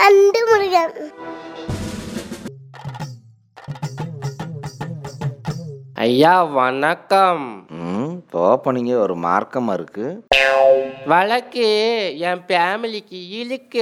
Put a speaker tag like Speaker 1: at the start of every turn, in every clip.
Speaker 1: and Murugan
Speaker 2: ஐயா வணக்கம்
Speaker 3: ம் இப்போ பண்ணீங்க ஒரு மார்க்கமாக இருக்கு
Speaker 2: வழக்கு என் ஃபேமிலிக்கு இழுக்கு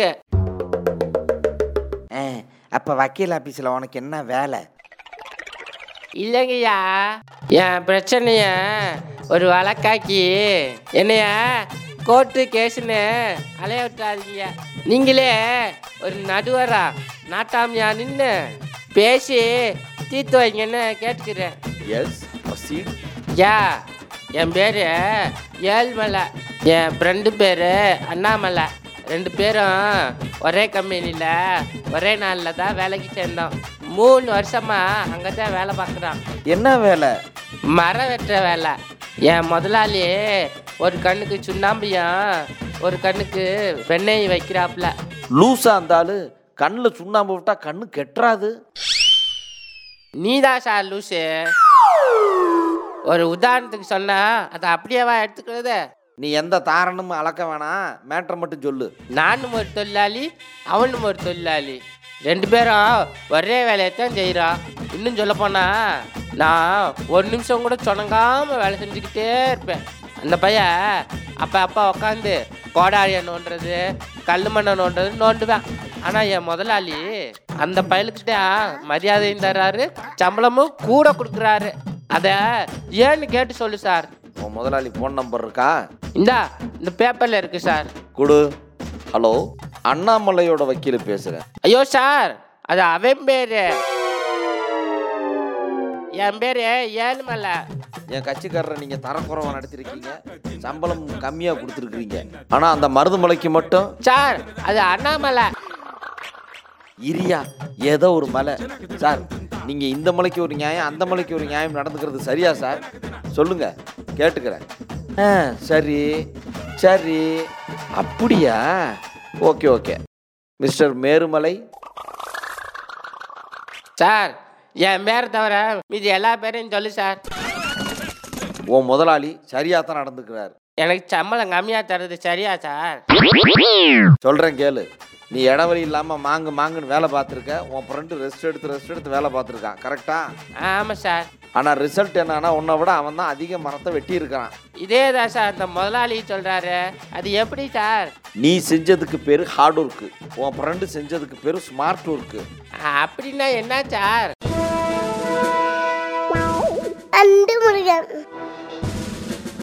Speaker 3: அப்போ வக்கீல் ஆஃபீஸில் உனக்கு என்ன வேலை
Speaker 2: இல்லைங்கய்யா என் பிரச்சனைய ஒரு வழக்காக்கி என்னைய கோர்ட்டு கேஸுன்னு அலைய விட்டுறாதீங்க நீங்களே ஒரு நடுவரா நாட்டாமியா நின்று பேசி தீர்த்து வைங்கன்னு கேட்டுக்கிறேன்
Speaker 3: எஸ் ப்ரொசீட்
Speaker 2: யா என் பேர் ஏழ்மலை என் ஃப்ரெண்டு பேர் அண்ணாமலை ரெண்டு பேரும் ஒரே கம்பெனியில் ஒரே நாளில் தான் வேலைக்கு சேர்ந்தோம் மூணு வருஷமா அங்கே தான் வேலை பார்க்குறான்
Speaker 3: என்ன வேலை
Speaker 2: மரம் வெட்டுற வேலை என் முதலாளி ஒரு கண்ணுக்கு சுண்ணாம்பியும் ஒரு கண்ணுக்கு வெண்ணெய் வைக்கிறாப்புல
Speaker 3: லூஸாக இருந்தாலும் கண்ணில் சுண்ணாம்பு விட்டா கண்ணு கெட்டுறாது
Speaker 2: நீதான் சார் லூசு ஒரு உதாரணத்துக்கு சொன்னா அதை அப்படியேவா எடுத்துக்கிறது
Speaker 3: நீ எந்த தாரணமும் அளக்க வேணாம் மேட்ரை மட்டும் சொல்லு
Speaker 2: நானும் ஒரு தொழிலாளி அவனும் ஒரு தொழிலாளி ரெண்டு பேரும் ஒரே வேலையை தான் செய்கிறோம் இன்னும் சொல்ல போனா நான் ஒரு நிமிஷம் கூட சொனங்காம வேலை செஞ்சுக்கிட்டே இருப்பேன் அந்த பையன் அப்போ அப்பா உட்காந்து கோடாரியை நோண்டுறது கல் மண்ணை நோண்டுறது நோண்டுவேன் ஆனால் என் முதலாளி அந்த பயலுக்கிட்ட மரியாதையும் தர்றாரு சம்பளமும் கூட கொடுக்குறாரு அதை ஏன்னு கேட்டு சொல்லு சார்
Speaker 3: உன் முதலாளி ஃபோன் நம்பர் இருக்கா
Speaker 2: இந்தா இந்த பேப்பரில் இருக்கு சார்
Speaker 3: கொடு ஹலோ அண்ணாமலையோட வக்கீல் பேசுகிறேன்
Speaker 2: ஐயோ சார் அது அவன் பேரு என் பேரு ஏழுமலை
Speaker 3: என் கட்சிக்காரரை நீங்கள் தரக்குறவா நடத்திருக்கீங்க சம்பளம் கம்மியாக கொடுத்துருக்குறீங்க ஆனால் அந்த மருதுமலைக்கு மட்டும்
Speaker 2: சார் அது அண்ணாமலை
Speaker 3: இரியா ஏதோ ஒரு மலை சார் நீங்கள் இந்த மலைக்கு ஒரு நியாயம் அந்த மலைக்கு ஒரு நியாயம் நடந்துக்கிறது சரியா சார் சொல்லுங்க கேட்டுக்கிறேன் ஆ சரி சரி அப்படியா okay okay mister Merumalai
Speaker 2: sir என் பேரை தவிர மீதி எல்லா பேரையும் சொல்லு சார்
Speaker 3: உன் முதலாளி சரியாக தான் நடந்துக்கிறார்
Speaker 2: எனக்கு சம்பளம் கம்மியாக தர்றது சரியா சார்
Speaker 3: சொல்கிறேன் கேளு நீ இடவழி இல்லாமல் மாங்கு மாங்குன்னு வேலை பார்த்துருக்க உன் ஃப்ரெண்டு ரெஸ்ட் எடுத்து ரெஸ்ட் எடுத்து வேலை பார்த்துருக்கான் கரெக்டா
Speaker 2: ஆமாம் சார்
Speaker 3: ஆனால் ரிசல்ட் என்னன்னா உன்னை விட அவன் தான் அதிக மரத்தை வெட்டியிருக்கிறான்
Speaker 2: இதே தான் சார் இந்த முதலாளி சொல்கிறாரு அது எப்படி சார்
Speaker 3: நீ செஞ்சதுக்கு பேர் ஹார்ட் ஒர்க்கு உன் ஃப்ரெண்டு செஞ்சதுக்கு பேர் ஸ்மார்ட் ஒர்க்கு
Speaker 2: அப்படின்னா என்ன சார்
Speaker 1: அண்டு முருகன்